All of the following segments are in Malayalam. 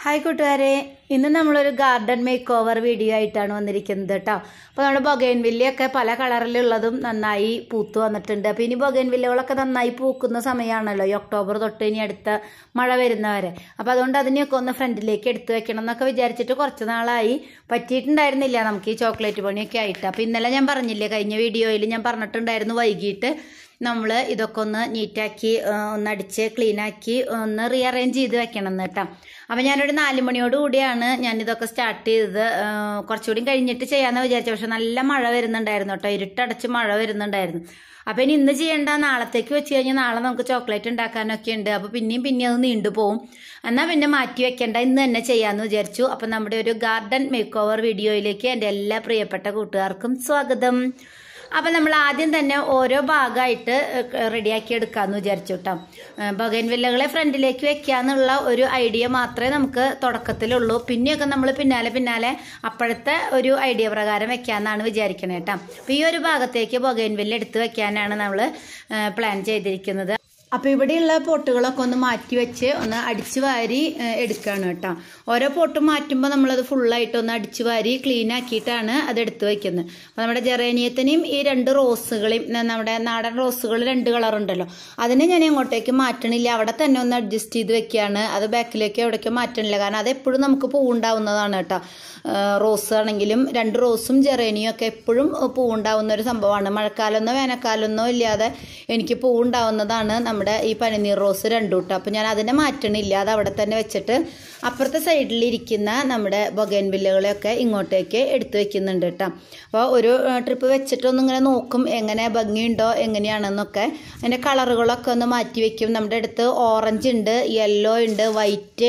ഹായ് കൂട്ടുകാരെ ഇന്ന് നമ്മളൊരു ഗാർഡൻ മേക്ക് ഓവർ വീഡിയോ ആയിട്ടാണ് വന്നിരിക്കുന്നത് കേട്ടോ അപ്പോൾ നമ്മുടെ ബൊഗൈൻവില്ലയൊക്കെ പല കളറിലുള്ളതും നന്നായി പൂത്തു വന്നിട്ടുണ്ട് അപ്പോൾ ഇനി ബൊഗൈൻവില്ലകളൊക്കെ നന്നായി പൂക്കുന്ന സമയമാണല്ലോ ഈ ഒക്ടോബർ തൊട്ട് ഇനി അടുത്ത മഴ വരുന്നവരെ അപ്പോൾ അതുകൊണ്ട് അതിനെയൊക്കെ ഒന്ന് ഫ്രണ്ടിലേക്ക് എടുത്തു വെക്കണം എന്നൊക്കെ വിചാരിച്ചിട്ട് കുറച്ച് നാളായി പറ്റിയിട്ടുണ്ടായിരുന്നില്ല നമുക്ക് ഈ ചോക്ലേറ്റ് പണിയൊക്കെ ആയിട്ട് അപ്പോൾ ഇന്നലെ ഞാൻ പറഞ്ഞില്ലേ കഴിഞ്ഞ വീഡിയോയിൽ ഞാൻ പറഞ്ഞിട്ടുണ്ടായിരുന്നു വൈകിട്ട് നമ്മൾ ഇതൊക്കെ ഒന്ന് നീറ്റാക്കി ഒന്ന് അടിച്ച് ക്ലീനാക്കി ഒന്ന് റീഅറേഞ്ച് ചെയ്ത് വെക്കണം എന്ന് കേട്ടോ അപ്പം ഞാനൊരു നാല് മണിയോട് കൂടിയാണ് ഞാൻ ഇതൊക്കെ സ്റ്റാർട്ട് ചെയ്തത് ആ, കുറച്ചുകൂടി കഴിഞ്ഞിട്ട് ചെയ്യാമെന്ന് വിചാരിച്ചു പക്ഷെ നല്ല മഴ വരുന്നുണ്ടായിരുന്നു കേട്ടോ ഇരുട്ടടച്ച് മഴ വരുന്നുണ്ടായിരുന്നു അപ്പം ഇനി ഇന്ന് ചെയ്യേണ്ട നാളത്തേക്ക് വെച്ച് കഴിഞ്ഞാൽ നാളെ നമുക്ക് ചോക്ലേറ്റ് ഉണ്ടാക്കാനൊക്കെ ഉണ്ട് അപ്പോൾ പിന്നെയും പിന്നെ അത് നീണ്ടുപോകും എന്നാൽ പിന്നെ മാറ്റി വെക്കേണ്ട ഇന്ന് തന്നെ ചെയ്യാമെന്ന് വിചാരിച്ചു അപ്പം നമ്മുടെ ഒരു ഗാർഡൻ മേക്ക് ഓവർ വീഡിയോയിലേക്ക് എൻ്റെ എല്ലാ പ്രിയപ്പെട്ട കൂട്ടുകാർക്കും സ്വാഗതം അപ്പം നമ്മൾ ആദ്യം തന്നെ ഓരോ ഭാഗമായിട്ട് റെഡിയാക്കി എടുക്കാമെന്ന് വിചാരിച്ചു കേട്ടോ ബഗൻവില്ലകളെ ഫ്രണ്ടിലേക്ക് വെക്കാന്നുള്ള ഒരു ഐഡിയ മാത്രമേ നമുക്ക് തുടക്കത്തിലുള്ളൂ പിന്നെയൊക്കെ നമ്മൾ പിന്നാലെ പിന്നാലെ അപ്പോഴത്തെ ഒരു ഐഡിയ പ്രകാരം വെക്കാമെന്നാണ് വിചാരിക്കണേ കേട്ടോ അപ്പോൾ ഈ ഒരു ഭാഗത്തേക്ക് ബൊഗൈൻവില്ല എടുത്ത് വെക്കാനാണ് നമ്മൾ പ്ലാൻ ചെയ്തിരിക്കുന്നത് അപ്പോൾ ഇവിടെയുള്ള പോട്ടുകളൊക്കെ ഒന്ന് മാറ്റി വെച്ച് ഒന്ന് അടിച്ചു വാരി ഏഹ്, എടുക്കുകയാണ് കേട്ടോ ഓരോ പോട്ട് മാറ്റുമ്പോൾ നമ്മളത് ഫുള്ളായിട്ട് ഒന്ന് അടിച്ചു വാരി ക്ലീൻ ആക്കിയിട്ടാണ് അത് എടുത്ത് വെക്കുന്നത് അപ്പോൾ നമ്മുടെ ജെറേനിയത്തിനെയും ഈ രണ്ട് റോസുകളെയും ന- നമ്മുടെ നാടൻ റോസുകൾ രണ്ട് കളറുണ്ടല്ലോ അതിനെ ഞാൻ എങ്ങോട്ടേക്ക് മാറ്റണില്ല അവിടെ തന്നെ ഒന്ന് അഡ്ജസ്റ്റ് ചെയ്ത് വെക്കുകയാണ് അത് ബാക്കിലേക്ക് എവിടേക്കോ മാറ്റണില്ല കാരണം അത് എപ്പോഴും നമുക്ക് പൂവുണ്ടാവുന്നതാണ് കേട്ടോ ഏഹ്, റോസ് ആണെങ്കിലും രണ്ട് റോസും ജെറേനിയും ഒക്കെ എപ്പോഴും പൂവുണ്ടാവുന്ന ഒരു സംഭവമാണ് മഴക്കാലമെന്നോ വേനൽക്കാലമെന്നോ ഇല്ലാതെ എനിക്ക് പൂവുണ്ടാവുന്നതാണ് നമ്മുടെ ഈ പനിനീർ റോസ് രണ്ടും കേട്ടോ അപ്പോൾ ഞാൻ അതിനെ മാറ്റണില്ല അത് അവിടെ തന്നെ വെച്ചിട്ട് അപ്പുറത്തെ സൈഡിലിരിക്കുന്ന നമ്മുടെ ബൊഗൈൻവില്ലകളെയൊക്കെ ഇങ്ങോട്ടേക്ക് എടുത്തു വെക്കുന്നുണ്ട് കേട്ടോ അപ്പോൾ ഒരു ട്രിപ്പ് വെച്ചിട്ടൊന്നും ഇങ്ങനെ നോക്കും എങ്ങനെ ഭംഗിയുണ്ടോ എങ്ങനെയാണെന്നൊക്കെ അതിൻ്റെ കളറുകളൊക്കെ ഒന്ന് മാറ്റി വെക്കും നമ്മുടെ അടുത്ത് ഓറഞ്ച് ഉണ്ട് യെല്ലോ ഉണ്ട് വൈറ്റ്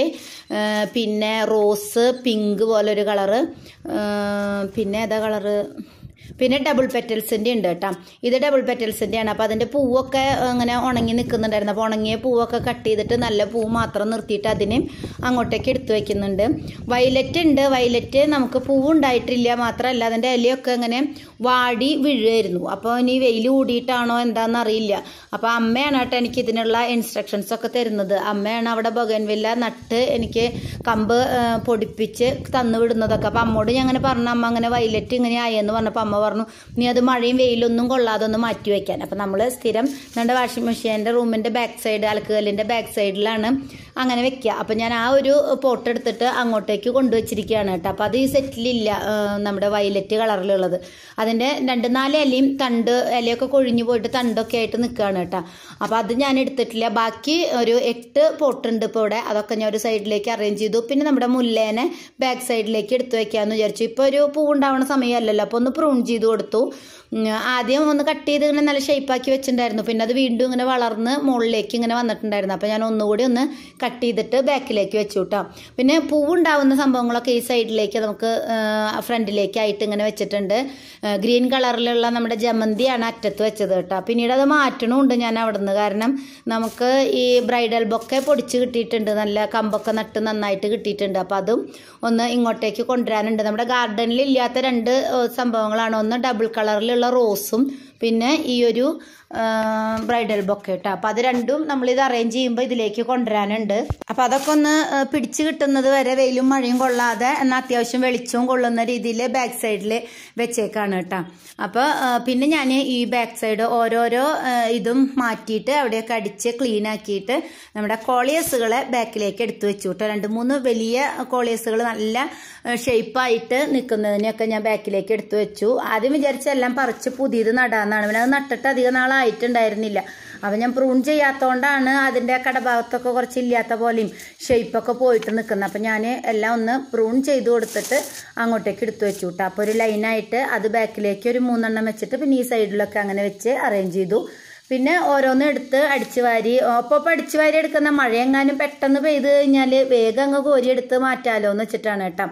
പിന്നെ റോസ് പിങ്ക് പോലൊരു കളറ് പിന്നെ ഏതാ കളറ് പിന്നെ ഡബിൾ പെറ്റൽസിൻ്റെ ഉണ്ട് കേട്ടോ ഇത് ഡബിൾ പെറ്റൽസിൻ്റെ ആണ് അപ്പോൾ അതിൻ്റെ പൂവൊക്കെ അങ്ങനെ ഉണങ്ങി നിൽക്കുന്നുണ്ടായിരുന്നു അപ്പോൾ ഉണങ്ങിയ പൂവൊക്കെ കട്ട് ചെയ്തിട്ട് നല്ല പൂ മാത്രം നിർത്തിയിട്ട് അതിനെ അങ്ങോട്ടേക്ക് എടുത്തു വെക്കുന്നുണ്ട് വയലറ്റ് ഉണ്ട് വയലറ്റ് നമുക്ക് പൂവുണ്ടായിട്ടില്ല മാത്രമല്ല അതിൻ്റെ ഇലയൊക്കെ ഇങ്ങനെ വാടി വീഴുമായിരുന്നു അപ്പോൾ ഇനി വെയിൽ കൂടിയിട്ടാണോ എന്താണെന്ന് അറിയില്ല അപ്പോൾ അമ്മയാണ് കേട്ടോ എനിക്ക് ഇതിനുള്ള ഇൻസ്ട്രക്ഷൻസ് ഒക്കെ തരുന്നത് അമ്മയാണ് അവിടെ ബൊഗൻവില്ല നട്ട് എനിക്ക് കമ്പ് ആ, പൊടിപ്പിച്ച് തന്നു വിടുന്നതൊക്കെ അപ്പോൾ അമ്മോട് ഞാൻ അങ്ങനെ പറഞ്ഞു അമ്മ അങ്ങനെ വയലറ്റ് ഇങ്ങനെ ആയെന്ന് പറഞ്ഞപ്പോൾ അമ്മ പറഞ്ഞു നീ അത് മഴയും വെയിലൊന്നും കൊള്ളാതെ ഒന്ന് മാറ്റി വെക്കാൻ അപ്പോൾ നമ്മൾ സ്ഥിരം നമ്മുടെ വാഷിംഗ് മെഷീൻ്റെ റൂമിൻ്റെ ബാക്ക് സൈഡ് അലക്കുകല്ലിൻ്റെ ബാക്ക് സൈഡിലാണ് അങ്ങനെ വെക്കുക അപ്പോൾ ഞാൻ ആ ഒരു പോട്ട് എടുത്തിട്ട് അങ്ങോട്ടേക്ക് കൊണ്ടുവച്ചിരിക്കുകയാണ് കേട്ടോ അപ്പോൾ അത് ഈ സെറ്റിലില്ല ആ, നമ്മുടെ വയലറ്റ് കളറിലുള്ളത് അതിൻ്റെ രണ്ട് നാല് ഇലയും തണ്ട് ഇലയൊക്കെ കൊഴിഞ്ഞു പോയിട്ട് തണ്ടൊക്കെ ആയിട്ട് നിൽക്കുകയാണ് കേട്ടോ അപ്പോൾ അത് ഞാൻ എടുത്തിട്ടില്ല ബാക്കി ഒരു എട്ട് പോട്ടുണ്ട് ഇപ്പോൾ ഇവിടെ അതൊക്കെ ഞാൻ ഒരു സൈഡിലേക്ക് അറേഞ്ച് ചെയ്തു പിന്നെ നമ്മുടെ മുല്ലേനെ ബാക്ക് സൈഡിലേക്ക് എടുത്തു വെക്കാമെന്ന് വിചാരിച്ചു ഇപ്പോൾ ഒരു പൂ ഉണ്ടാവുന്ന സമയമല്ലല്ലോ അപ്പോൾ ഒന്ന് പ്രൂൺ ചെയ്ത് കൊടുത്തു ഉം, ആദ്യം ഒന്ന് കട്ട് ചെയ്ത് ഇങ്ങനെ നല്ല ഷേപ്പാക്കി വെച്ചിട്ടുണ്ടായിരുന്നു പിന്നെ അത് വീണ്ടും ഇങ്ങനെ വളർന്ന് മുകളിലേക്ക് ഇങ്ങനെ വന്നിട്ടുണ്ടായിരുന്നു അപ്പോൾ ഞാൻ ഒന്നുകൂടി ഒന്ന് കട്ട് ചെയ്തിട്ട് ബാക്കിലേക്ക് വെച്ചു കേട്ടോ പിന്നെ പൂവുണ്ടാവുന്ന സംഭവങ്ങളൊക്കെ ഈ സൈഡിലേക്ക് നമുക്ക് ഫ്രണ്ടിലേക്കായിട്ട് ഇങ്ങനെ വെച്ചിട്ടുണ്ട് ഗ്രീൻ കളറിലുള്ള നമ്മുടെ ജമന്തിയാണ് അറ്റത്ത് വെച്ചത് കേട്ടോ പിന്നീട് അത് മാറ്റണമുണ്ട് ഞാൻ അവിടെ നിന്ന് കാരണം നമുക്ക് ഈ ബ്രൈഡൽ ബൊക്കെ പൊടിച്ച് കിട്ടിയിട്ടുണ്ട് നല്ല കമ്പൊക്കെ നട്ട് നന്നായിട്ട് കിട്ടിയിട്ടുണ്ട് അപ്പോൾ അതും ഒന്ന് ഇങ്ങോട്ടേക്ക് കൊണ്ടുവരാനുണ്ട് നമ്മുടെ ഗാർഡനിൽ ഇല്ലാത്ത രണ്ട് ഏഹ്, സംഭവങ്ങളാണ് ഒന്ന് ഡബിൾ കളറിലുള്ള റോസും പിന്നെ ഈ ഒരു ബ്രൈഡൽ ബൊക്കെ കേട്ടോ അപ്പോൾ അത് രണ്ടും നമ്മളിത് അറേഞ്ച് ചെയ്യുമ്പോൾ ഇതിലേക്ക് കൊണ്ടുവരാനുണ്ട് അപ്പോൾ അതൊക്കെ ഒന്ന് ഏഹ്, പിടിച്ച് കിട്ടുന്നത് വരെ വെയിലും മഴയും കൊള്ളാതെ എന്നാൽ അത്യാവശ്യം വെളിച്ചവും കൊള്ളുന്ന രീതിയിൽ ബാക്ക് സൈഡിൽ വെച്ചേക്കാണ് കേട്ടോ അപ്പോൾ ഏഹ്, പിന്നെ ഞാൻ ഈ ബാക്ക് സൈഡ് ഓരോരോ ഏഹ്, ഇതും മാറ്റിയിട്ട് അവിടെയൊക്കെ അടിച്ച് ക്ലീൻ ആക്കിയിട്ട് നമ്മുടെ കോളിയസുകളെ ബാക്കിലേക്ക് എടുത്തു വെച്ചു കേട്ടോ രണ്ട് മൂന്ന് വലിയ കോളിയസുകൾ നല്ല ഷേപ്പായിട്ട് നിൽക്കുന്നതിനെയൊക്കെ ഞാൻ ബാക്കിലേക്ക് എടുത്തു വെച്ചു ആദ്യം വിചാരിച്ച എല്ലാം പറിച്ച് പുതിയത് നടാന്നാണ് പിന്നെ അത് നട്ടിട്ട് അധികം നാളായിട്ടുണ്ടായിരുന്നില്ല അപ്പം ഞാൻ പ്രൂൺ ചെയ്യാത്തതുകൊണ്ടാണ് അതിൻ്റെ കടഭാഗത്തൊക്കെ കുറച്ച് ഇല്ലാത്ത പോലെയും ഷേപ്പൊക്കെ പോയിട്ട് നിൽക്കുന്നത് അപ്പം ഞാൻ എല്ലാം ഒന്ന് പ്രൂൺ ചെയ്ത് കൊടുത്തിട്ട് അങ്ങോട്ടേക്ക് എടുത്തു വെച്ചു കേട്ടോ അപ്പോൾ ഒരു ലൈനായിട്ട് അത് ബാക്കിലേക്ക് ഒരു മൂന്നെണ്ണം വെച്ചിട്ട് പിന്നെ ഈ സൈഡിലൊക്കെ അങ്ങനെ വെച്ച് അറേഞ്ച് ചെയ്തു പിന്നെ ഓരോന്ന് എടുത്ത് അടിച്ചു വാരി ഒപ്പം അടിച്ചു വാരി എടുക്കുന്ന മഴയെങ്ങാനും പെട്ടെന്ന് പെയ്ത് കഴിഞ്ഞാൽ വേഗം അങ്ങ് കോരിയെടുത്ത് മാറ്റാലോ എന്ന് വെച്ചിട്ടാണ് കേട്ടോ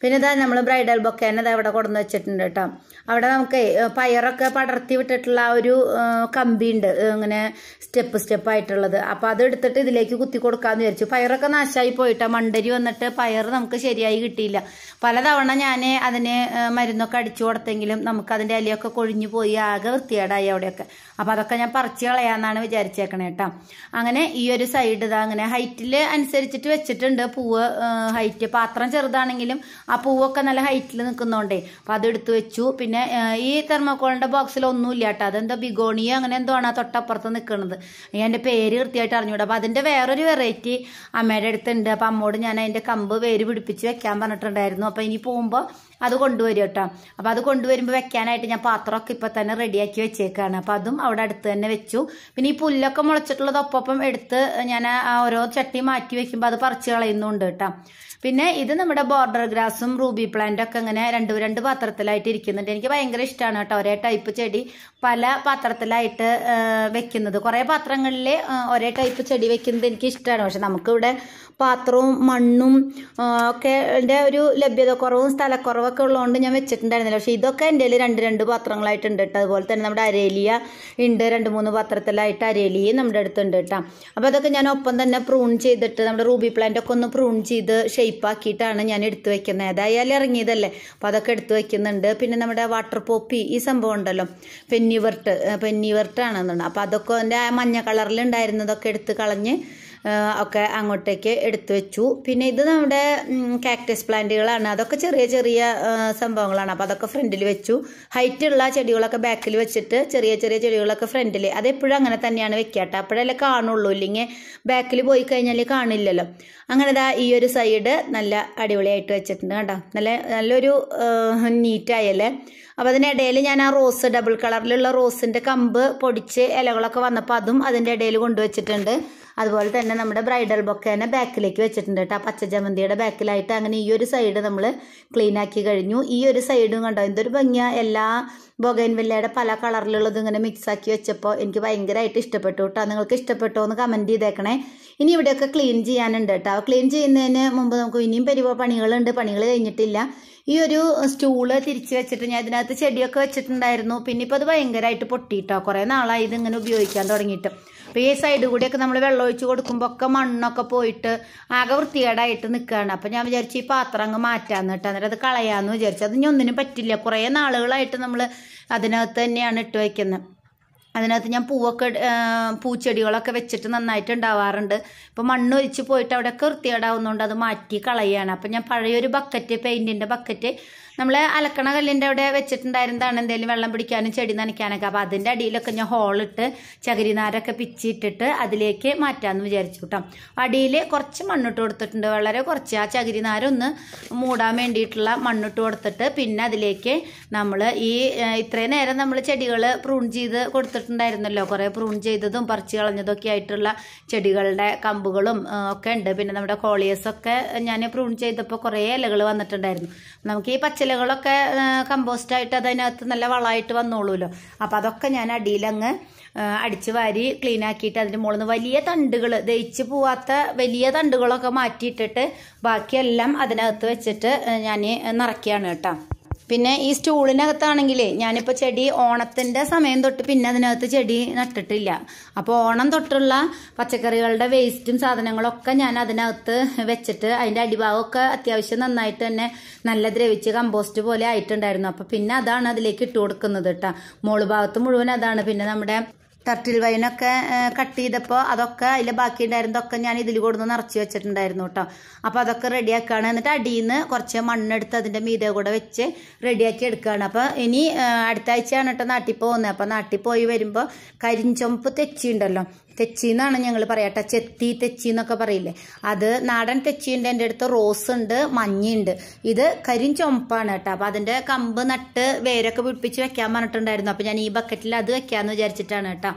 പിന്നെ ഇതാ നമ്മൾ ബ്രൈഡൽ ബൊക്കേനെ ഇതാ ഇവിടെ കൊണ്ടുവന്ന് വെച്ചിട്ടുണ്ട് കേട്ടോ അവിടെ നമുക്ക് പയറൊക്കെ പടർത്തി വിട്ടിട്ടുള്ള ആ ഒരു ആ, കമ്പിയുണ്ട് ഏ, ഇങ്ങനെ സ്റ്റെപ്പ് സ്റ്റെപ്പ് ആയിട്ടുള്ളത് അപ്പോൾ അത് എടുത്തിട്ട് ഇതിലേക്ക് കുത്തി കൊടുക്കാമെന്ന് വിചാരിച്ചു പയറൊക്കെ നാശമായി പോയിട്ടാ മണ്ടരി വന്നിട്ട് പയർ നമുക്ക് ശരിയായി കിട്ടിയില്ല പലതവണ ഞാൻ അതിന് ആ, മരുന്നൊക്കെ അടിച്ചു കൊടുത്തെങ്കിലും നമുക്ക് അതിൻ്റെ ഇലയൊക്കെ കൊഴിഞ്ഞു പോയി ആകെ വൃത്തികേടായി അവിടെയൊക്കെ അപ്പോൾ അതൊക്കെ ഞാൻ പറിച്ച് കളയാന്നാണ് വിചാരിച്ചേക്കണേ കേട്ടോ അങ്ങനെ ഈ ഒരു സൈഡ് ഇതാ അങ്ങനെ ഹൈറ്റിൽ അനുസരിച്ചിട്ട് വെച്ചിട്ടുണ്ട് പൂവ് ഹൈറ്റ് പാത്രം ചെറുതാണെങ്കിലും ആ പൂവൊക്കെ നല്ല ഹൈറ്റിൽ നിൽക്കുന്നോണ്ടേ അപ്പോൾ അത് എടുത്തു വെച്ചു പിന്നെ ആ, ഈ തെർമോക്കോളിൻ്റെ ബോക്സിൽ ഒന്നുമില്ല കേട്ടോ അതെന്തോ ബിഗോണിയ അങ്ങനെ എന്തോ ആണ് ആ തൊട്ടപ്പുറത്ത് നിൽക്കുന്നത് എൻ്റെ പേര് കൃത്യമായിട്ട് അറിഞ്ഞൂടാ അപ്പോൾ അതിൻ്റെ വേറൊരു വെറൈറ്റി അമ്മയുടെ അടുത്തുണ്ട് അപ്പോൾ അമ്മോട് ഞാൻ അതിൻ്റെ കമ്പ് വേര് പിടിപ്പിച്ച് വെക്കാൻ പറഞ്ഞിട്ടുണ്ടായിരുന്നു അപ്പോൾ ഇനി പോകുമ്പോൾ അത് കൊണ്ടുവരും കേട്ടോ അപ്പോൾ അത് കൊണ്ടുവരുമ്പോൾ വെക്കാനായിട്ട് ഞാൻ പാത്രമൊക്കെ ഇപ്പോൾ തന്നെ റെഡിയാക്കി വെച്ചേക്കാണ് അപ്പോൾ അതും അവിടെ അടുത്ത് തന്നെ വെച്ചു പിന്നെ ഈ പുല്ലൊക്കെ മുളച്ചിട്ടുള്ളത് ഒപ്പം എടുത്ത് ഞാൻ ആ ഓരോ ചട്ടി മാറ്റി വെക്കുമ്പോൾ അത് പറിച്ച് കളയുന്നുണ്ട് കേട്ടോ പിന്നെ ഇത് നമ്മുടെ ബോർഡർ ഗ്രാസും റൂബി പ്ലാന്റും ഒക്കെ ഇങ്ങനെ രണ്ട് രണ്ട് പാത്രത്തിലായിട്ട് ഇരിക്കുന്നുണ്ട് എനിക്ക് ഭയങ്കര ഇഷ്ടമാണ് കേട്ടോ ഒരേ ടൈപ്പ് ചെടി പല പാത്രത്തിലായിട്ട് ആ, വെക്കുന്നത് കുറേ പാത്രങ്ങളിൽ ആ, ഒരേ ടൈപ്പ് ചെടി വെക്കുന്നത് എനിക്ക് ഇഷ്ടമാണ് പക്ഷെ നമുക്കിവിടെ പാത്രവും മണ്ണും ആ, ഒക്കെ എൻ്റെ ഒരു ലഭ്യത കുറവും സ്ഥലക്കുറവൊക്കെ ഉള്ളതുകൊണ്ട് ഞാൻ വെച്ചിട്ടുണ്ടായിരുന്നില്ല പക്ഷേ ഇതൊക്കെ എൻ്റെ കയ്യിൽ രണ്ട് രണ്ട് പാത്രങ്ങളായിട്ടുണ്ട് കേട്ടോ അതുപോലെ തന്നെ നമ്മുടെ അരേലിയ ഉണ്ട് രണ്ട് മൂന്ന് പാത്രത്തിലായിട്ട് അരേലിയും നമ്മുടെ അടുത്തുണ്ട് കേട്ടോ അപ്പോൾ അതൊക്കെ ഞാൻ ഒപ്പം തന്നെ പ്രൂൺ ചെയ്തിട്ട് നമ്മുടെ റൂബി പ്ലാന്റ് ഒക്കെ ഒന്ന് പ്രൂൺ ചെയ്ത് ഷേപ്പ് ആക്കിയിട്ടാണ് ഞാൻ എടുത്തു വെക്കുന്നത് ഏതായാലും ഇറങ്ങിയതല്ലേ അപ്പോൾ അതൊക്കെ എടുത്തു വെക്കുന്നുണ്ട് പിന്നെ നമ്മുടെ വാട്ടർ പോപ്പി ഈ സംഭവം ഉണ്ടല്ലോ പെന്നിവർട്ട് പെന്നിവർട്ടാണെന്നുണ്ട് അപ്പോൾ അതൊക്കെ എൻ്റെ ആ മഞ്ഞ കളറിൽ ഉണ്ടായിരുന്നതൊക്കെ എടുത്ത് കളഞ്ഞ് ആ, ഒക്കെ അങ്ങോട്ടേക്ക് എടുത്തു വെച്ചു പിന്നെ ഇത് നമ്മുടെ കാക്ടസ് പ്ലാന്റുകളാണ് അതൊക്കെ ചെറിയ ചെറിയ ആ, സംഭവങ്ങളാണ് അപ്പോൾ അതൊക്കെ ഫ്രണ്ടിൽ വെച്ചു ഹൈറ്റുള്ള ചെടികളൊക്കെ ബാക്കിൽ വെച്ചിട്ട് ചെറിയ ചെറിയ ചെടികളൊക്കെ ഫ്രണ്ടിൽ അതെപ്പോഴും അങ്ങനെ തന്നെയാണ് വെക്കാട്ടോ അപ്പോഴല്ലേ കാണുള്ളൂ ഇല്ലെങ്കിൽ ബാക്കിൽ പോയി കഴിഞ്ഞാൽ കാണില്ലല്ലോ അങ്ങനെ ദാ ഈ ഒരു സൈഡ് നല്ല അടിപൊളിയായിട്ട് വെച്ചിട്ടുണ്ട് കേട്ടോ നല്ല നല്ലൊരു നീറ്റായല്ലേ അപ്പോൾ അതിനിടയിൽ ഞാൻ ആ റോസ് ഡബിൾ കളറിലുള്ള റോസിൻ്റെ കമ്പ് പൊടിച്ച് ഇലകളൊക്കെ വന്നപ്പോൾ അതും അതിൻ്റെ ഇടയിൽ കൊണ്ടുവച്ചിട്ടുണ്ട് അതുപോലെ തന്നെ നമ്മുടെ ബ്രൈഡൽ ബൊക്കേനെ ബാക്കിലേക്ക് വെച്ചിട്ടുണ്ട് കേട്ടോ ആ പച്ച ജമന്തിയുടെ ബാക്കിലായിട്ട് അങ്ങനെ ഈ ഒരു സൈഡ് നമ്മൾ ക്ലീൻ ആക്കി കഴിഞ്ഞു ഈ ഒരു സൈഡും കണ്ടോ എന്തൊരു ഭംഗിയാ എല്ലാ ബൊഗൈൻവില്ലയുടെ പല കളറിലുള്ളത് ഇങ്ങനെ മിക്സ് ആക്കി വെച്ചപ്പോൾ എനിക്ക് ഭയങ്കരമായിട്ട് ഇഷ്ടപ്പെട്ടു കേട്ടോ നിങ്ങൾക്ക് ഇഷ്ടപ്പെട്ടോ എന്ന് കമൻറ്റ് ചെയ്തേക്കണേ ഇനി ഇവിടെയൊക്കെ ക്ലീൻ ചെയ്യാനുണ്ട് കേട്ടോ ക്ലീൻ ചെയ്യുന്നതിന് മുമ്പ് നമുക്ക് ഇനിയും പരിപാടി പണികളുണ്ട് പണികൾ കഴിഞ്ഞിട്ടില്ല ഈ ഒരു സ്റ്റൂള് തിരിച്ച് വെച്ചിട്ട് ഞാൻ ഇതിനകത്ത് ചെടിയൊക്കെ വെച്ചിട്ടുണ്ടായിരുന്നു പിന്നെ ഇപ്പോൾ അത് ഭയങ്കരമായിട്ട് പൊട്ടിയിട്ടോ കുറേ നാളായി ഇതിങ്ങനെ ഉപയോഗിക്കാൻ തുടങ്ങിയിട്ട് അപ്പോൾ ഈ സൈഡ് കൂടിയൊക്കെ നമ്മൾ വെള്ളം ഒഴിച്ച് കൊടുക്കുമ്പോൾ ഒക്കെ മണ്ണൊക്കെ പോയിട്ട് ആകെ വൃത്തികേടായിട്ട് നിൽക്കുകയാണ് അപ്പോൾ ഞാൻ വിചാരിച്ചു ഈ പാത്രം അങ്ങ് മാറ്റാന്ന് കേട്ടോ അന്നേരം അത് കളയാമെന്ന് വിചാരിച്ചു അത് ഇനി ഒന്നിനും പറ്റില്ല കുറേ നാളുകളായിട്ട് നമ്മൾ അതിനകത്ത് തന്നെയാണ് ഇട്ട് വയ്ക്കുന്നത് അതിനകത്ത് ഞാൻ പൂവൊക്കെ ഇട- ആ, പൂച്ചെടികളൊക്കെ വെച്ചിട്ട് നന്നായിട്ട് ഉണ്ടാവാറുണ്ട് ഇപ്പോൾ മണ്ണ് ഒലിച്ച് പോയിട്ട് അവിടെയൊക്കെ വൃത്തികേടാവുന്നതുകൊണ്ട് അത് മാറ്റി കളയാണ് അപ്പം ഞാൻ പഴയൊരു ബക്കറ്റ് പെയിൻറ്റിൻ്റെ ബക്കറ്റ് നമ്മൾ അലക്കണ കല്ലിൻ്റെ അവിടെ വെച്ചിട്ടുണ്ടായിരുന്നതാണ് എന്തെങ്കിലും വെള്ളം പിടിക്കാനും ചെടി നനയ്ക്കാനൊക്കെ അപ്പോൾ അതിൻ്റെ അടിയിലൊക്കെ ഞാൻ ഹോളിട്ട് ചകിരിനാരൊക്കെ പിച്ചിട്ടിട്ട് അതിലേക്ക് മാറ്റാമെന്ന് വിചാരിച്ചു കേട്ടോ അടിയിൽ കുറച്ച് മണ്ണിട്ട് കൊടുത്തിട്ടുണ്ട് വളരെ കുറച്ച് ആ ചകിരിനാരൊന്ന് മൂടാൻ വേണ്ടിയിട്ടുള്ള മണ്ണിട്ട് കൊടുത്തിട്ട് പിന്നെ അതിലേക്ക് നമ്മൾ ഈ ഏഹ്, ഇത്രയും നേരം നമ്മൾ ചെടികൾ പ്രൂൺ ചെയ്ത് കൊടുത്തിട്ടുണ്ടായിരുന്നല്ലോ കുറേ പ്രൂൺ ചെയ്തതും പറിച്ച് കളഞ്ഞതും ഒക്കെ ആയിട്ടുള്ള ചെടികളുടെ കമ്പുകളും ആ, ഒക്കെ ഉണ്ട് പിന്നെ നമ്മുടെ കോളിയസൊക്കെ ഞാൻ പ്രൂൺ ചെയ്തപ്പോൾ കുറേ ഇലകൾ വന്നിട്ടുണ്ടായിരുന്നു നമുക്ക് ഈ പച്ചിലകളൊക്കെ കമ്പോസ്റ്റ് ആയിട്ട് അതിനകത്ത് നല്ല വളമായിട്ട് വന്നോളൂല്ലോ അപ്പം അതൊക്കെ ഞാൻ അടിയിലങ്ങ് ആ, അടിച്ച് വാരി ക്ലീൻ ആക്കിയിട്ട് അതിൻ്റെ മുകളിൽ നിന്ന് വലിയ തണ്ടുകൾ ദഹിച്ച് പോവാത്ത വലിയ തണ്ടുകളൊക്കെ മാറ്റിയിട്ടിട്ട് ബാക്കിയെല്ലാം അതിനകത്ത് വെച്ചിട്ട് ഞാൻ നിറയ്ക്കുകയാണ് കേട്ടോ പിന്നെ ഈ സ്റ്റൂളിനകത്താണെങ്കിലേ ഞാനിപ്പോൾ ചെടി ഓണത്തിൻ്റെ സമയം തൊട്ട് പിന്നെ അതിനകത്ത് ചെടി നട്ടിട്ടില്ല അപ്പോൾ ഓണം തൊട്ടുള്ള പച്ചക്കറികളുടെ വേസ്റ്റും സാധനങ്ങളൊക്കെ ഞാൻ അതിനകത്ത് വെച്ചിട്ട് അതിൻ്റെ അടിഭാഗമൊക്കെ അത്യാവശ്യം നന്നായിട്ട് തന്നെ നല്ല ദ്രവിച്ച് കമ്പോസ്റ്റ് പോലെ ആയിട്ടുണ്ടായിരുന്നു അപ്പോൾ പിന്നെ അതാണ് അതിലേക്ക് ഇട്ട് കൊടുക്കുന്നത് കേട്ടോ മോള് ഭാഗത്ത് മുഴുവൻ അതാണ് പിന്നെ നമ്മുടെ ടർട്ടിൽ വൈനൊക്കെ കട്ട് ചെയ്തപ്പോൾ അതൊക്കെ അതിൽ ബാക്കി ഉണ്ടായിരുന്നതൊക്കെ ഞാൻ ഇതിൽ കൊടുന്ന് നിറച്ച് വെച്ചിട്ടുണ്ടായിരുന്നു കേട്ടോ അപ്പോൾ അതൊക്കെ റെഡിയാക്കുകയാണ് എന്നിട്ട് അടിയിൽ നിന്ന് കുറച്ച് മണ്ണെടുത്ത് അതിൻ്റെ മീതെ കൂടെ വെച്ച് റെഡിയാക്കി എടുക്കുകയാണ് അപ്പോൾ ഇനി ആ, അടുത്ത ആഴ്ചയാണ് കേട്ടോ നാട്ടിൽ പോകുന്നത് അപ്പോൾ നാട്ടിൽ പോയി വരുമ്പോൾ കരിഞ്ചൊമ്പ് തെച്ചി ഉണ്ടല്ലോ തെച്ചി എന്നാണ് ഞങ്ങൾ പറയാട്ടെ ചെത്തി തെച്ചി എന്നൊക്കെ പറയില്ലേ അത് നാടൻ തെച്ചിയുണ്ട് എൻ്റെ അടുത്ത് റോസ് ഉണ്ട് മഞ്ഞയുണ്ട് ഇത് കരിഞ്ചൊമ്പാണ് കേട്ടോ അപ്പോൾ അതിൻ്റെ കമ്പ് നട്ട് വേരൊക്കെ പിടിപ്പിച്ച് വെക്കാൻ പറഞ്ഞിട്ടുണ്ടായിരുന്നു അപ്പോൾ ഞാൻ ഈ ബക്കറ്റിൽ അത് വെക്കാമെന്ന് വിചാരിച്ചിട്ടാണ് കേട്ടോ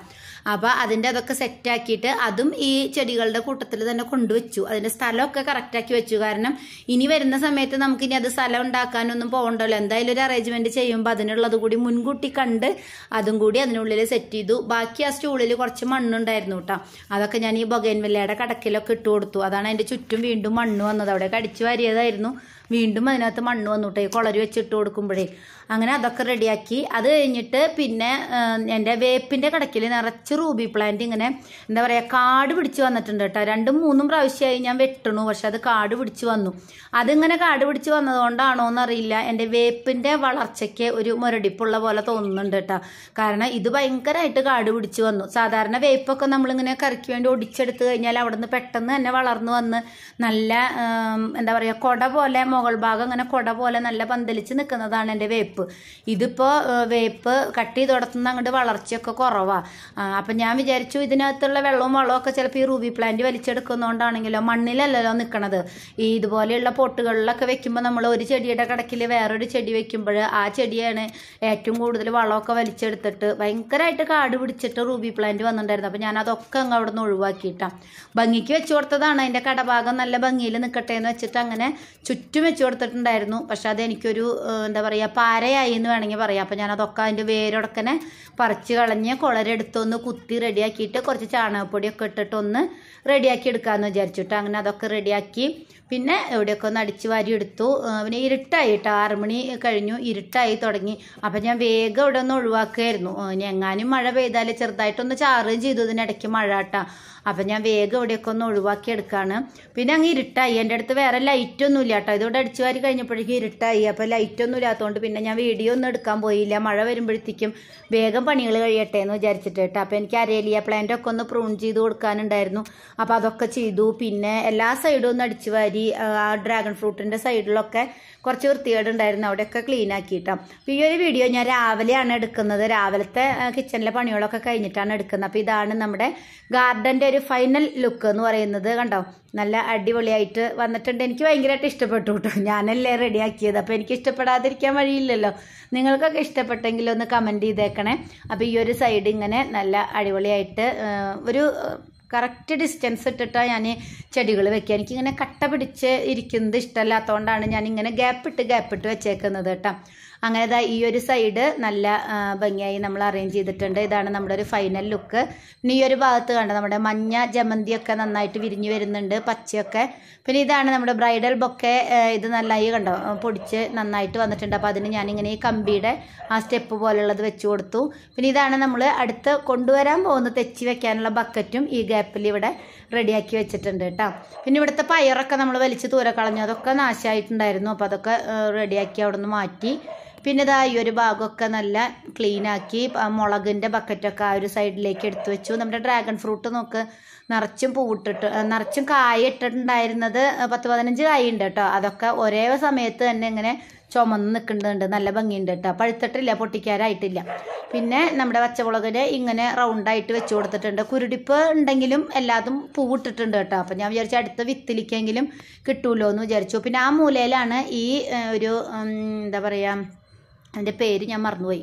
അപ്പോൾ അതിൻ്റെ അതൊക്കെ സെറ്റാക്കിയിട്ട് അതും ഈ ചെടികളുടെ കൂട്ടത്തിൽ തന്നെ കൊണ്ടുവച്ചു അതിൻ്റെ സ്ഥലമൊക്കെ കറക്റ്റാക്കി വെച്ചു കാരണം ഇനി വരുന്ന സമയത്ത് നമുക്ക് ഇനി അത് സ്ഥലം ഉണ്ടാക്കാനൊന്നും പോകണ്ടല്ലോ എന്തായാലും ഒരു അറേഞ്ച്മെന്റ് ചെയ്യുമ്പോൾ അതിനുള്ളത് കൂടി മുൻകൂട്ടി കണ്ട് അതും കൂടി അതിനുള്ളിൽ സെറ്റ് ചെയ്തു ബാക്കി ആ സ്റ്റൂളിൽ കുറച്ച് മണ്ണുണ്ടായിരുന്നു കേട്ടോ അതൊക്കെ ഞാൻ ഈ ബൊഗൈൻവില്ലയുടെ കടക്കിലൊക്കെ ഇട്ട് കൊടുത്തു അതാണ് അതിൻ്റെ ചുറ്റും വീണ്ടും മണ്ണ് വന്നത് അവിടെ കടിച്ചു വാരിയതായിരുന്നു വീണ്ടും അതിനകത്ത് മണ്ണ് വന്നുട്ടോ ഈ കുളരി വെച്ചിട്ട് കൊടുക്കുമ്പോഴേ അങ്ങനെ അതൊക്കെ റെഡിയാക്കി അത് കഴിഞ്ഞിട്ട് പിന്നെ എൻ്റെ വേപ്പിൻ്റെ കടക്കിൽ നിറച്ച് റൂബി പ്ലാന്റ് ഇങ്ങനെ എന്താ പറയുക കാട് പിടിച്ച് വന്നിട്ടുണ്ട് കേട്ടോ രണ്ടും മൂന്നും പ്രാവശ്യമായി ഞാൻ വെട്ടണു പക്ഷെ അത് കാട് പിടിച്ച് വന്നു അതിങ്ങനെ കാട് പിടിച്ച് വന്നതുകൊണ്ടാണോ എന്നറിയില്ല എൻ്റെ വേപ്പിൻ്റെ വളർച്ചയ്ക്ക് ഒരു മുരടിപ്പുള്ള പോലെ തോന്നുന്നുണ്ട് കേട്ടോ കാരണം ഇത് ഭയങ്കരമായിട്ട് കാട് പിടിച്ച് വന്നു സാധാരണ വേപ്പൊക്കെ നമ്മളിങ്ങനെ കറിക്ക് വേണ്ടി ഒടിച്ചെടുത്ത് കഴിഞ്ഞാൽ അവിടെ നിന്ന് പെട്ടെന്ന് തന്നെ വളർന്നു വന്ന് നല്ല ഉം, എന്താ പറയുക കൊട പോലെ മുകൾ ഭാഗം ഇങ്ങനെ കൊട പോലെ നല്ല പന്തലിച്ച് നിൽക്കുന്നതാണ് എൻ്റെ വേപ്പ് ഇതിപ്പോൾ വേപ്പ് കട്ട് ചെയ്ത് കൊടുത്തുനിന്ന് അങ്ങോട്ട് വളർച്ചയൊക്കെ കുറവാണ് അപ്പം ഞാൻ വിചാരിച്ചു ഇതിനകത്തുള്ള വെള്ളവും വളവും ഒക്കെ ചിലപ്പോൾ ഈ റൂബി പ്ലാന്റ് വലിച്ചെടുക്കുന്നതുകൊണ്ടാണെങ്കിലോ മണ്ണിലല്ലല്ലോ നിൽക്കണത് ഈ ഇതുപോലെയുള്ള പൊട്ടുകളിലൊക്കെ വെക്കുമ്പോൾ നമ്മൾ ഒരു ചെടിയുടെ കടക്കിൽ വേറൊരു ചെടി വെക്കുമ്പോൾ ആ ചെടിയാണ് ഏറ്റവും കൂടുതൽ വളമൊക്കെ വലിച്ചെടുത്തിട്ട് ഭയങ്കരമായിട്ട് കാട് പിടിച്ചിട്ട് റൂബി പ്ലാന്റ് വന്നിട്ടുണ്ടായിരുന്നു അപ്പം ഞാൻ അതൊക്കെ അങ്ങ് അവിടെ നിന്ന് ഒഴിവാക്കിയിട്ടാണ് ഭംഗിക്ക് വെച്ച് കൊടുത്തതാണ് അതിൻ്റെ കടഭാഗം നല്ല ഭംഗിയിൽ നിൽക്കട്ടെ എന്ന് വെച്ചിട്ട് അങ്ങനെ ചുറ്റും വെച്ച് കൊടുത്തിട്ടുണ്ടായിരുന്നു പക്ഷെ അത് എനിക്കൊരു ഏഹ്, എന്താ പറയുക പാരയായി എന്ന് വേണമെങ്കിൽ പറയാം അപ്പം ഞാൻ അതൊക്കെ അതിൻ്റെ വേരൊടക്കനെ പറിച്ച് കളഞ്ഞ് കുളരെടുത്തൊന്ന് കുത്തി റെഡിയാക്കിയിട്ട് കുറച്ച് ചാണകപ്പൊടിയൊക്കെ ഇട്ടിട്ട് ഒന്ന് റെഡിയാക്കി എടുക്കാമെന്ന് വിചാരിച്ചിട്ട് അങ്ങനെ അതൊക്കെ റെഡിയാക്കി പിന്നെ എവിടെയൊക്കെ ഒന്ന് അടിച്ച് വാരി എടുത്തു ആ, പിന്നെ ഇരുട്ടായി കേട്ടോ ആറ് മണി കഴിഞ്ഞു ഇരുട്ടായി തുടങ്ങി അപ്പം ഞാൻ വേഗം ഇവിടെ ഒന്ന് ഒഴിവാക്കുമായിരുന്നു ആ, ഇനി എങ്ങാനും മഴ പെയ്താൽ ചെറുതായിട്ടൊന്ന് ചാറുകയും ചെയ്തു ഇതിനിടയ്ക്ക് മഴ കേട്ടാ അപ്പം ഞാൻ വേഗം ഇവിടെയൊക്കെ ഒന്ന് ഒഴിവാക്കി എടുക്കാണ് പിന്നെ അങ്ങ് ഇരുട്ടായി എൻ്റെ അടുത്ത് വേറെ ലൈറ്റൊന്നും ഇല്ല കേട്ടോ ഇതോടെ അടിച്ചു വാരി കഴിഞ്ഞപ്പോഴേക്കും ഇരുട്ടായി അപ്പോൾ ലൈറ്റൊന്നും ഇല്ലാത്തതുകൊണ്ട് പിന്നെ ഞാൻ വീഡിയോ ഒന്നും എടുക്കാൻ പോയില്ല മഴ വരുമ്പോഴത്തേക്കും വേഗം പണികൾ കഴിയട്ടെ എന്ന് വിചാരിച്ചിട്ട് കേട്ടോ അപ്പോൾ എനിക്ക് അരേലിയ പ്ലാന്റ് ഒക്കെ ഒന്ന് പ്രൂൺ ചെയ്ത് കൊടുക്കാനുണ്ടായിരുന്നു അപ്പോൾ അതൊക്കെ ചെയ്തു പിന്നെ എല്ലാ സൈഡും ഒന്ന് അടിച്ചു വാരി ആ ഡ്രാഗൺ ഫ്രൂട്ടിൻ്റെ സൈഡിലൊക്കെ കുറച്ച് വൃത്തികേടുണ്ടായിരുന്നു അവിടെയൊക്കെ ക്ലീൻ ആക്കിയിട്ടാണ് അപ്പോൾ ഈ ഒരു വീഡിയോ ഞാൻ രാവിലെയാണ് എടുക്കുന്നത് രാവിലത്തെ കിച്ചണിലെ പണികളൊക്കെ കഴിഞ്ഞിട്ടാണ് എടുക്കുന്നത് അപ്പോൾ ഇതാണ് നമ്മുടെ ഗാർഡൻ്റെ ഒരു ഫൈനൽ ലുക്ക് എന്ന് പറയുന്നത് കണ്ടോ നല്ല അടിപൊളിയായിട്ട് വന്നിട്ടുണ്ട് എനിക്ക് ഭയങ്കരമായിട്ട് ഇഷ്ടപ്പെട്ടു കേട്ടോ ഞാനല്ലേ റെഡിയാക്കിയത് അപ്പോൾ എനിക്ക് ഇഷ്ടപ്പെടാതിരിക്കാൻ വഴിയില്ലല്ലോ നിങ്ങൾക്കൊക്കെ ഇഷ്ടപ്പെട്ടെങ്കിൽ ഒന്ന് കമൻറ്റ് ചെയ്തേക്കണേ അപ്പോൾ ഈ ഒരു സൈഡ് ഇങ്ങനെ നല്ല അടിപൊളിയായിട്ട് ആ, ഒരു കറക്റ്റ് ഡിസ്റ്റൻസ് ഇട്ടിട്ടാണ് ഞാൻ ചെടികൾ വെക്കുക എനിക്കിങ്ങനെ കട്ട പിടിച്ച് ഇരിക്കുന്നത് ഇഷ്ടമല്ലാത്തതുകൊണ്ടാണ് ഞാൻ ഇങ്ങനെ ഗ്യാപ്പ് ഇട്ട് ഗ്യാപ്പ് ഇട്ട് വെച്ചേക്കുന്നത് കേട്ടോ അങ്ങനെ ദാ ഈ ഒരു സൈഡ് നല്ല ആ, ഭംഗിയായി നമ്മൾ അറേഞ്ച് ചെയ്തിട്ടുണ്ട് ഇതാണ് നമ്മുടെ ഒരു ഫൈനൽ ലുക്ക് പിന്നെ ഈ ഒരു ഭാഗത്ത് കണ്ട നമ്മുടെ മഞ്ഞ ജമന്തിയൊക്കെ നന്നായിട്ട് വിരിഞ്ഞു വരുന്നുണ്ട് പച്ചയൊക്കെ പിന്നെ ഇതാണ് നമ്മുടെ ബ്രൈഡൽ ബൊക്കെ ആ, ഇത് നന്നായി കണ്ടോ ആ, പൊടിച്ച് നന്നായിട്ട് വന്നിട്ടുണ്ട് അപ്പോൾ അതിന് ഞാനിങ്ങനെ ഈ കമ്പിയുടെ ആ സ്റ്റെപ്പ് പോലുള്ളത് വെച്ച് കൊടുത്തു പിന്നെ ഇതാണ് നമ്മൾ അടുത്ത് കൊണ്ടുവരാൻ പോകുന്ന തെച്ചി വെക്കാനുള്ള ബക്കറ്റും ഈ ഗ്യാപ്പിൽ ഇവിടെ റെഡിയാക്കി വെച്ചിട്ടുണ്ട് കേട്ടോ പിന്നെ ഇവിടുത്തെ പയറൊക്കെ നമ്മൾ വലിച്ച് ദൂരെ കളഞ്ഞു അതൊക്കെ നാശമായിട്ടുണ്ടായിരുന്നു അപ്പോൾ അതൊക്കെ റെഡിയാക്കി അവിടെ നിന്ന് മാറ്റി പിന്നെ ഇതാ ഈ ഒരു ഭാഗമൊക്കെ നല്ല ക്ലീൻ ആക്കി ആ മുളകിൻ്റെ ബക്കറ്റൊക്കെ ആ ഒരു സൈഡിലേക്ക് എടുത്തു വെച്ചു നമ്മുടെ ഡ്രാഗൺ ഫ്രൂട്ട് നോക്ക് നിറച്ചും പൂവിട്ടിട്ട് ആ, നിറച്ചും കായ ഇട്ടിട്ടുണ്ടായിരുന്നത് പത്ത് പതിനഞ്ച് കായ ഉണ്ട് കേട്ടോ അതൊക്കെ ഒരേ സമയത്ത് തന്നെ ഇങ്ങനെ ചുമന്ന് നിൽക്കുന്നുണ്ട് നല്ല ഭംഗിയുണ്ട് കേട്ടോ പഴുത്തിട്ടില്ല പൊട്ടിക്കാരായിട്ടില്ല പിന്നെ നമ്മുടെ പച്ചമുളകിന് ഇങ്ങനെ റൗണ്ടായിട്ട് വെച്ച് കൊടുത്തിട്ടുണ്ട് കുരുടിപ്പ് ഉണ്ടെങ്കിലും എല്ലാതും പൂവിട്ടിട്ടുണ്ട് കേട്ടോ അപ്പം ഞാൻ വിചാരിച്ചു അടുത്ത വിത്തിലിക്കെങ്കിലും കിട്ടുമല്ലോ എന്ന് വിചാരിച്ചു പിന്നെ ആ മൂലയിലാണ് ഈ ഏഹ്, ഒരു ഉം, എന്താ പറയുക അതിൻ്റെ പേര് ഞാൻ മറന്നുപോയി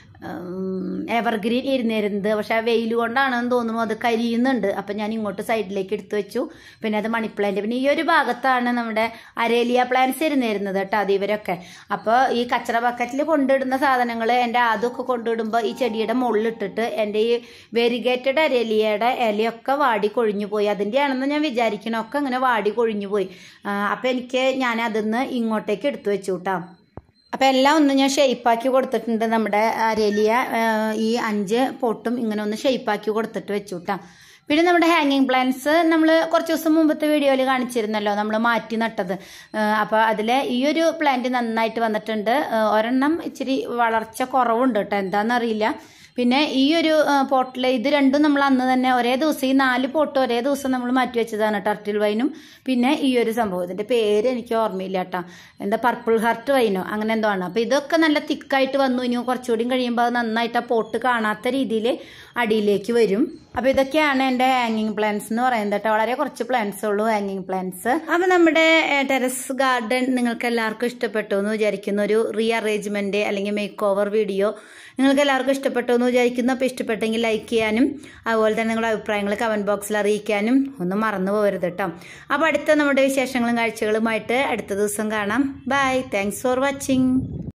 എവർഗ്രീൻ ഇരുന്നിരുന്നത് പക്ഷെ ആ വെയിൽ കൊണ്ടാണെന്ന് തോന്നുന്നു അത് കരിയുന്നുണ്ട് അപ്പം ഞാൻ ഇങ്ങോട്ട് സൈഡിലേക്ക് എടുത്തു വെച്ചു പിന്നെ അത് മണി പ്ലാന്റ് പിന്നെ ഈ ഒരു ഭാഗത്താണ് നമ്മുടെ അരേലിയ പ്ലാന്റ്സ് ഇരുന്നിരുന്നത് കേട്ടോ അത് ഇവരൊക്കെ അപ്പോൾ ഈ കച്ചറ ബക്കറ്റിൽ കൊണ്ടിടുന്ന സാധനങ്ങൾ എൻ്റെ അതൊക്കെ കൊണ്ടിടുമ്പോൾ ഈ ചെടിയുടെ മുകളിലിട്ടിട്ട് എൻ്റെ ഈ വെരിഗേറ്റഡ് അരേലിയയുടെ ഇലയൊക്കെ വാടി കൊഴിഞ്ഞു പോയി അതിൻ്റെ ആണെന്ന് ഞാൻ വിചാരിക്കണം ഒക്കെ അങ്ങനെ വാടി കൊഴിഞ്ഞു പോയി അപ്പം എനിക്ക് ഞാൻ അതിന്ന് ഇങ്ങോട്ടേക്ക് എടുത്തു വെച്ചു കേട്ടോ അപ്പോൾ എല്ലാം ഒന്ന് ഞാൻ ഷെയ്പ്പാക്കി കൊടുത്തിട്ടുണ്ട് നമ്മുടെ അരേലിയ ഈ അഞ്ച് പൊട്ടും ഇങ്ങനെ ഒന്ന് ഷെയ്പ്പാക്കി കൊടുത്തിട്ട് വെച്ചു കേട്ടോ പിന്നെ നമ്മുടെ ഹാങ്ങിങ് പ്ലാന്റ്സ് നമ്മൾ കുറച്ച് ദിവസം മുമ്പത്തെ വീഡിയോയിൽ കാണിച്ചിരുന്നല്ലോ നമ്മൾ മാറ്റി നട്ടത് അപ്പോൾ അതിൽ ഈ ഒരു പ്ലാന്റ് നന്നായിട്ട് വന്നിട്ടുണ്ട് ആ, ഒരെണ്ണം ഇച്ചിരി വളർച്ച കുറവുണ്ട് കേട്ടോ എന്താണെന്നറിയില്ല പിന്നെ ഈ ഒരു പോട്ടിൽ ഇത് രണ്ടും നമ്മൾ അന്ന് തന്നെ ഒരേ ദിവസം ഈ നാല് പോട്ട് ഒരേ ദിവസം നമ്മൾ മാറ്റി വെച്ചതാണ് ടർട്ടിൽ വൈനും പിന്നെ ഈ ഒരു സംഭവം ഇതിൻ്റെ പേര് എനിക്ക് ഓർമ്മയില്ല കേട്ടോ എന്താ പർപ്പിൾ ഹാർട്ട് വൈനോ അങ്ങനെ എന്തോ ആണ് അപ്പോൾ ഇതൊക്കെ നല്ല തിക്കായിട്ട് വന്നു ഇനി കുറച്ചുകൂടി കഴിയുമ്പോൾ അത് നന്നായിട്ട് ആ പോട്ട് കാണാത്ത രീതിയിൽ അടിയിലേക്ക് വരും അപ്പോൾ ഇതൊക്കെയാണ് എൻ്റെ ഹാങ്ങിങ് പ്ലാന്റ്സ് എന്ന് പറയുന്നത് കേട്ടോ വളരെ കുറച്ച് പ്ലാന്റ്സ് ഉള്ളൂ ഹാങ്ങിങ് പ്ലാന്റ്സ് അപ്പോൾ നമ്മുടെ ടെറസ് ഗാർഡൻ നിങ്ങൾക്ക് എല്ലാവർക്കും ഇഷ്ടപ്പെട്ടു എന്ന് വിചാരിക്കുന്ന ഒരു റീ അറേഞ്ച്മെൻറ്റ് അല്ലെങ്കിൽ മേക്ക് ഓവർ വീഡിയോ നിങ്ങൾക്ക് എല്ലാവർക്കും ഇഷ്ടപ്പെട്ടു എന്ന് വിചാരിക്കുന്നു അപ്പോൾ ഇഷ്ടപ്പെട്ടെങ്കിൽ ലൈക്ക് ചെയ്യാനും അതുപോലെ തന്നെ നിങ്ങളുടെ അഭിപ്രായങ്ങൾ കമൻറ്റ് ബോക്സിൽ അറിയിക്കാനും ഒന്നും മറന്നു പോകരുത് കേട്ടോ അപ്പോൾ അടുത്ത നമ്മുടെ വിശേഷങ്ങളും കാഴ്ചകളുമായിട്ട് അടുത്ത ദിവസം കാണാം ബൈ താങ്ക്സ് ഫോർ വാച്ചിങ്